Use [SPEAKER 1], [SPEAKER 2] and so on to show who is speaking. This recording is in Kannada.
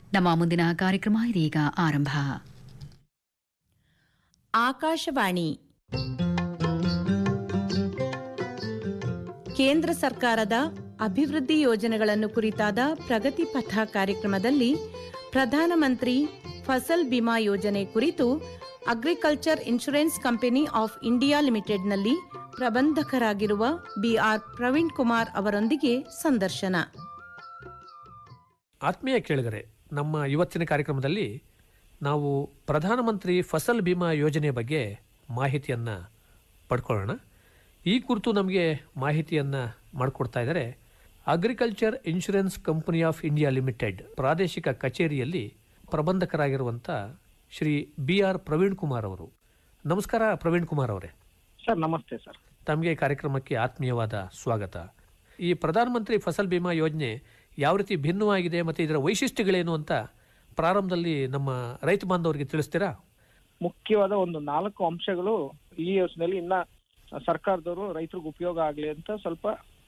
[SPEAKER 1] ನಮ್ಮ ಮುಂದಿನ ಕಾರ್ಯಕ್ರಮ ಇದೀಗ ಆರಂಭ
[SPEAKER 2] ಆಕಾಶವಾಣಿ ಕೇಂದ್ರ ಸರ್ಕಾರದ ಅಭಿವೃದ್ಧಿ ಯೋಜನೆಗಳನ್ನು ಕುರಿತಾದ ಪ್ರಗತಿ ಪಥ ಕಾರ್ಯಕ್ರಮದಲ್ಲಿ ಪ್ರಧಾನಮಂತ್ರಿ ಫಸಲ್ ಬಿಮಾ ಯೋಜನೆ ಕುರಿತು agriculture insurance company of India ಲಿಮಿಟೆಡ್ನಲ್ಲಿ ಪ್ರಬಂಧಕರಾಗಿರುವ ಬಿಆರ್ ಪ್ರವೀಣ್ ಕುಮಾರ್ ಅವರೊಂದಿಗೆ ಸಂದರ್ಶನ
[SPEAKER 3] ಆತ್ಮೀಯ ಕೇಳಿದರೆ ನಮ್ಮ ಇವತ್ತಿನ ಕಾರ್ಯಕ್ರಮದಲ್ಲಿ ನಾವು ಪ್ರಧಾನಮಂತ್ರಿ ಫಸಲ್ ಬಿಮಾ ಯೋಜನೆ ಬಗ್ಗೆ ಮಾಹಿತಿಯನ್ನು ಪಡ್ಕೊಳ್ಳೋಣ ಈ ಕುರಿತು ನಮಗೆ ಮಾಹಿತಿಯನ್ನು ಮಾಡಿಕೊಡ್ತಾ ಇದ್ದಾರೆ agriculture insurance company of India limited ಪ್ರಾದೇಶಿಕ ಕಚೇರಿಯಲ್ಲಿ ಪ್ರಬಂಧಕರಾಗಿರುವಂಥ ಶ್ರೀ ಬಿ ಆರ್ ಪ್ರವೀಣ್ ಕುಮಾರ್ ಅವರು ನಮಸ್ಕಾರ ಪ್ರವೀಣ್ ಕುಮಾರ್ ಅವರೇ
[SPEAKER 4] ಸರ್ ನಮಸ್ತೆ ಸರ್
[SPEAKER 3] ತಮಗೆ ಕಾರ್ಯಕ್ರಮಕ್ಕೆ ಆತ್ಮೀಯವಾದ ಸ್ವಾಗತ ಈ ಪ್ರಧಾನಮಂತ್ರಿ ಫಸಲ್ ಬಿಮಾ ಯೋಜನೆ ಯಾವ ರೀತಿ ಭಿನ್ನವಾಗಿದೆ ಮತ್ತು ಇದರ ವೈಶಿಷ್ಟ್ಯಗಳೇನು ಅಂತ ಪ್ರಾರಂಭದಲ್ಲಿ ನಮ್ಮ ರೈತ ಬಾಂಧವರಿಗೆ ತಿಳಿಸ್ತೀರಾ
[SPEAKER 4] ಮುಖ್ಯವಾದ ಒಂದು ನಾಲ್ಕು ಅಂಶಗಳು ಈ ಯೋಜನೆಯಲ್ಲಿ ಇನ್ನ ಸರ್ಕಾರದವರು ರೈತರಿಗೆ ಉಪಯೋಗ ಆಗ್ಲಿ ಅಂತ ಸ್ವಲ್ಪ